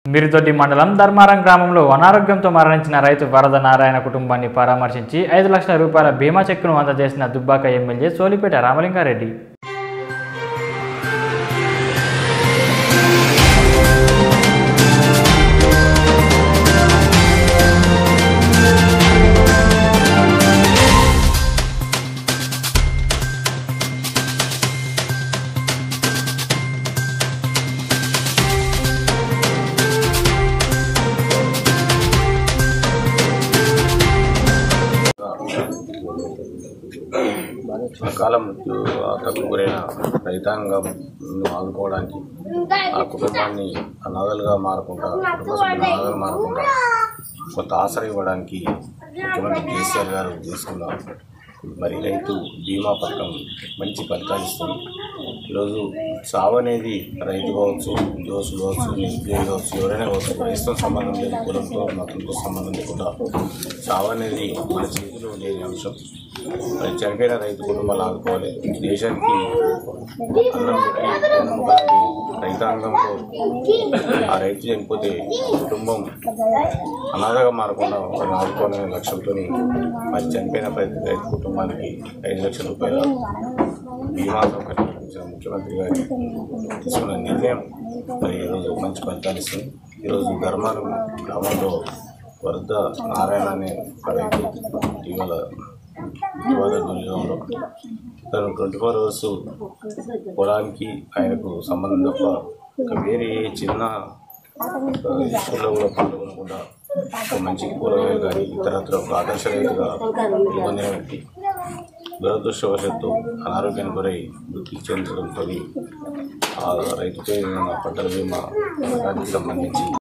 మిరుదొడ్డి మండలం ధర్మారం గ్రామంలో అనారోగ్యంతో మరణించిన రైతు వరద నారాయణ కుటుంబాన్ని పరామర్శించి ఐదు లక్షల రూపాయల బీమా చెక్కును అందజేసిన దుబ్బాక ఎమ్మెల్యే సోలిపేట రామలింగారెడ్డి అకాల మృత్యు గురైన రైతాంగం ఆదుకోవడానికి ఆ కుటుంబాన్ని అనాథలుగా మారకుండా కుటుంబ సభ్యులు అనాథలు మారకుండా కొంత ఆసరా ఇవ్వడానికి ముఖ్యమంత్రి కేసీఆర్ గారు తీసుకున్న మరి రైతు బీమా పథకం మంచి ఫలితాలు ఇస్తుంది ఈరోజు సావు అనేది రైతు కావచ్చు ఉద్యోగం కావచ్చు నిరుద్యోగి కావచ్చు ఎవరైనా కావచ్చు వయసుతో సంబంధం లేదు కులంతో మతంతో సంబంధం లేకుండా సావు అనేది మన చేతిలో లేని అంశం మరి చనిపోయిన రైతు కుటుంబాలు ఆదుకోవాలి దేశానికి అన్నం పెట్టి వెన్నెముకలాంటి రైతాంగంలో ఆ రైతు చనిపోతే కుటుంబం అనాథగా మారకుండా వాళ్ళని ఆదుకోవాలనే లక్ష్యంతో మరి చనిపోయిన ప్రతి రైతు కుటుంబానికి ఐదు లక్షల రూపాయల బీమా సౌకర్యం కల్పించిన ముఖ్యమంత్రి గారి తీసుకున్న నిర్ణయం మరి ఈరోజు మంచి ఫలితాలు ఇస్తుంది ఈరోజు ధర్మారం గ్రామంలో వరద నారాయణ అనే ఒక రైతు ఇవాళ ఇవాళ దుర్యోగంలో తను ట్వంటీ ఫోర్ అవర్స్ పొలానికి ఆయనకు సంబంధం తప్ప ఇంకా వేరే ఏ చిన్న ఇష్యూలో కూడా పాల్గొనకుండా ఒక మంచి కూరగాయలు కానీ ఇతరత్ర ఒక ఆదర్శ రైతుగా పొందిన వ్యక్తి దురదృష్టవశాత్తు అనారోగ్యానికి గురై మృతి చెందడంతో ఆ రైతుపై ఉన్న పంటల బీమా పథకానికి సంబంధించి